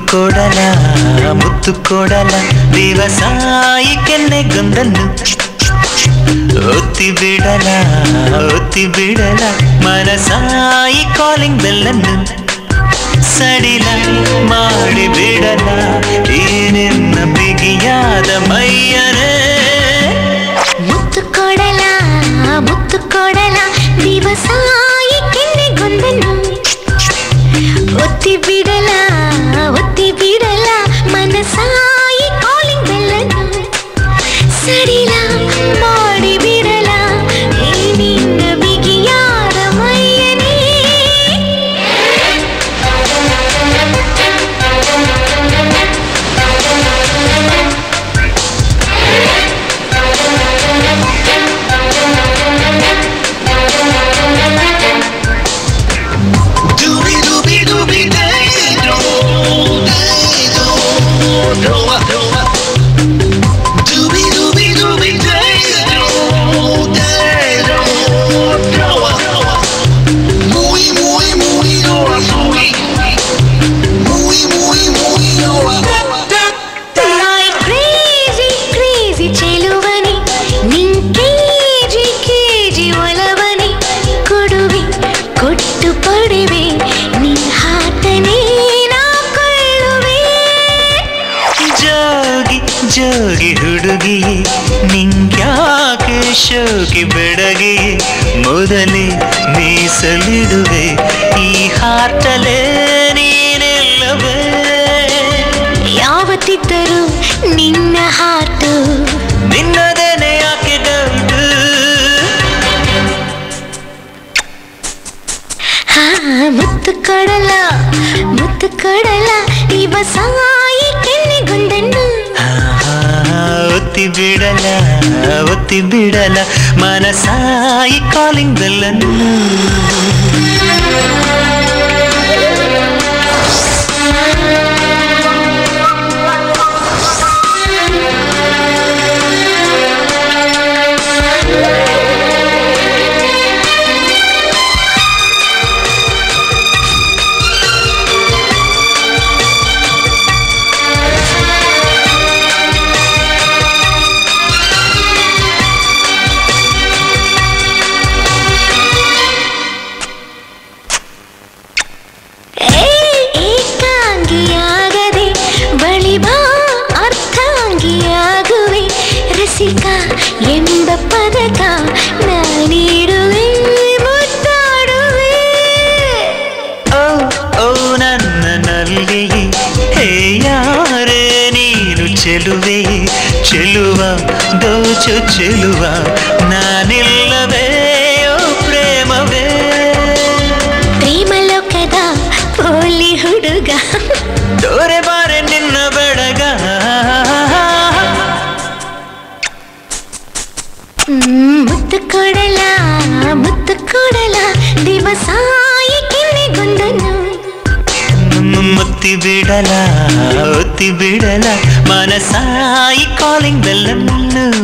ಕೊಡಲ ಮುತ್ತು ಕೊಡಲ ದಿವಸ ಈ ಕೆನ್ನೆಗೊಂದನ್ನು ಒತ್ತಿ ಬಿಡಲ ಒತ್ತಿ ಬಿಡಲ ಮನಸಾಯಿ ಕಾಲಿಂಗ್ ಬೆಲ್ಲನ್ನು ಸಡಿಲ ಮಾಡಿ ಬಿಡಲ ಈ ನಿನ್ನ ಬಿಗಿಯಾದ ಮೈಯನೇ ಮುತ್ತು ಕೊಡಲ ಮುತ್ತು ಕೊಡಲ ದಿವಸ ಈ ಕೆನ್ನೆಗೊಂದನ್ನು ಒತ್ತಿ ಬಿಡಲ ಒತ್ತಿ ಬಿಡಲ ಮನಸಾಯಿ ಕಾಲಿಂಗ್ ಬೆಲ್ಲನ್ನು ಸಡಿಲ ಮಾಡಿ ಬಿಡಲ ಈ ನಿನ್ನ ಬಿಗಿಯಾದ ಮೈಯನೇ Doobie doobie doobie day do day do do do Doobie doobie doobie day do day do do Muy muy muy do muy muy muy muy do My crazy crazy ಚೆಲುವನೆ ನಿನ್ ಕೇಜಿ ಕೇಜಿ ಒಲವನೆ ಕೊಡುವೆ ಕೊಟ್ಟು ಪಡೆವೆ ನಿನ್ ಹಾಟನೇ ನಾ ಕೊಳ್ಳುವೆ ಜೋಗಿ ಜೋಗಿ ಹುಡುಗಿ ನಿಂಗ್ಯಾಕೆ ಶೋಕಿ ಬೆಡಗಿ ಮೊದಲೇ ಮೀಸಲಿಡುವೆ ಈ ಹಾಟಲೇ ನೀನೆಲ್ಲವೇ ಯಾವತ್ತಿದ್ದರೂ ನಿನ್ನ ಹಾಟು ನಿನ್ನದೇನೆ ಯಾಕೆ ಗಂಟು ಹಾ ಮುತ್ತು ಕೊಡಲ ಮುತ್ತು ಕೊಡಲ ದಿವಸ ಈ ಕೆನ್ನೆಗೊಂದನ್ನು ಆಹಾ, ಒತ್ತಿ ಬಿಡಲ ಒತ್ತಿ ಬಿಡಲ ಮನಸಾಯಿ ಕಾಲಿಂಗ್ ಬೆಲ್ಲನ್ನು ಏಕಾಂಗಿಯಾಗದೆ ಬಳಿ ಬಾ ಅರ್ಥಾಂಗಿಯಾಗುವೆ ರಸಿಕ ಎಂಬ ಪದಕ ನಾನಿಡುವೆ ಮುದ್ದಾಡುವೆ ಓ ಓ ನನ್ನ ನಲ್ಲಿಯೇ ಹೇ ಯಾರೇ ನೀನು ಚೆಲುವೆ ಚೆಲುವ ದೋಚು ಚೆಲುವ ನಾನಿಲ್ಲವೇ ಓ ಪ್ರೇಮವೇ ಪ್ರೇಮಲೋಕದ ಪೋಲಿ ಹುಡುಗ ದೂರೆ ಬಾರೆ ನಿನ್ನ ಬೆಳಗ ಹ್ಮ್, ಮುತ್ತು ಕೊಡಲ ಮುತ್ತು ಕೊಡಲ ದಿವಸ ಈ ಕೆನ್ನೆಗೊಂದನ್ನು ಮುತ್ತಿ ಬಿಡಲ ಒತ್ತಿ ಬಿಡಲ ಮನಸಾಯಿ ಕಾಲಿಂಗ್ ಬೆಲ್ಲನ್ನು